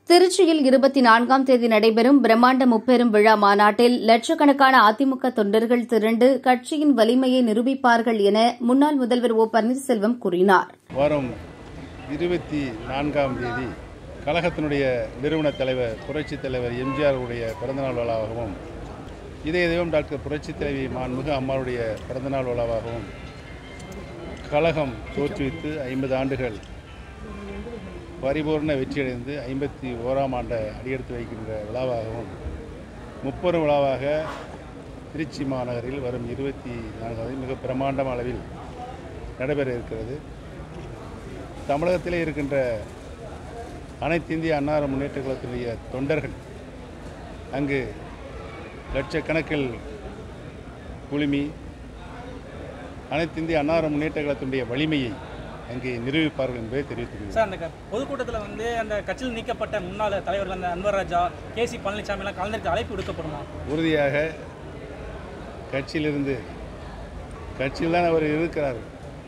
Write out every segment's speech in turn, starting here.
திருச்சியில் இருபத்தி நான்காம் தேதி நடைபெறும் பிரம்மாண்ட முப்பெரும் விழா மாநாட்டில் லட்சக்கணக்கான அதிமுக தொண்டர்கள் திரண்டு கட்சியின் வலிமையை நிரூபிப்பார்கள் என முன்னாள் முதல்வர் ஓ பன்னீர்செல்வம் கூறினார் வரும் இருபத்தி நான்காம் தேதி கழகத்தினுடைய நிறுவன தலைவர் புரட்சித் தலைவர் எம்ஜிஆர் உடைய பிறந்தநாள் விழாவாகவும் இதே தெய்வம் டாக்டர் புரட்சித் தலைவி மாண்புமிகு அம்மாவுடைய பிறந்தநாள் விழாவாகவும் கழகம் தோற்றுவித்து ஐம்பது ஆண்டுகள் பரிபூர்ண வெற்றியடைந்து ஐம்பத்தி ஓராம் ஆண்டை அடியெடுத்து வைக்கின்ற விழாவாகவும் முப்பெரும் விழாவாக திருச்சி மாநகரில் வரும் இருபத்தி நான்காம் தேதி மிக பிரமாண்டம் அளவில் நடைபெற இருக்கிறது தமிழகத்திலே இருக்கின்ற அனைத்து இந்திய அன்னார முன்னேற்ற கழகத்தினுடைய தொண்டர்கள் அங்கு லட்சக்கணக்கில் குழுமி அனைத்து இந்திய அன்னார முன்னேற்ற கழகத்தினுடைய வலிமையை அங்கே நிரூபிப்பார்கள் என்பதை தெரிவித்துள்ளேன் சார் அந்த க- பொதுக்கூட்டத்தில் வந்து அந்த கட்சியில் நீக்கப்பட்ட முன்னாள் தலைவர்கள் அந்த அன்வர் ராஜா கே சி பழனிசாமி எல்லாம் கலந்துருக்கு அழைப்பு விடுக்கப்படுமா உறுதியாக கட்சியிலிருந்து கட்சியில் தான் அவர் இருக்கிறார்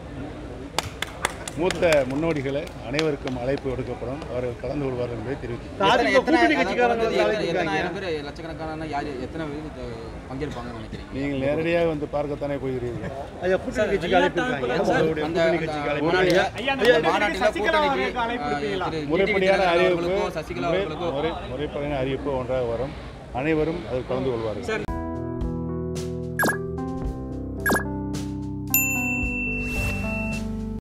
மூத்த முன்னோடிகளை அனைவருக்கும் அழைப்பு கொடுக்கப்படும் அவர்கள் கலந்து கொள்வார்கள் என்பதை தெரிவித்துள்ளேன் எத்தனை- எத்தனை- அதாவது வந்து எத்தனை- எத்தனாயிரம் பேர் லட்சக்கணக்கான யார் எத்தனை பேர் இது பங்கேற்பாங்கன்னு நினைக்கிறீங்க நீங்கள் நேரடியாக வந்து பார்க்கத்தானே போகிறீர்கள் ஐயா கூட்டணி கட்சிக்கு அழைப்பு இருக்காங்க சார், உங்களுடைய அந்த கூட்டணி கட்சிக்கு அழைப்பு மாநாட்டில் ஐயா, அந்த கூட்டணி மாநாட்டில் சசிகலா கூட்டணிக்கு அவர்களுக்கு அழைப்பு விடுப்பீங்களா? திரு டிடிவி முறைப்படியான தினகரன் அறிவிப்பு அவர்களுக்கும் சசிகலா முறை- அவர்களுக்கும் முறை- முறைப்படியான அறிவிப்பு ஒன்றாக வரும் அனைவரும் அதில் கலந்து கொள்வார்கள் சார்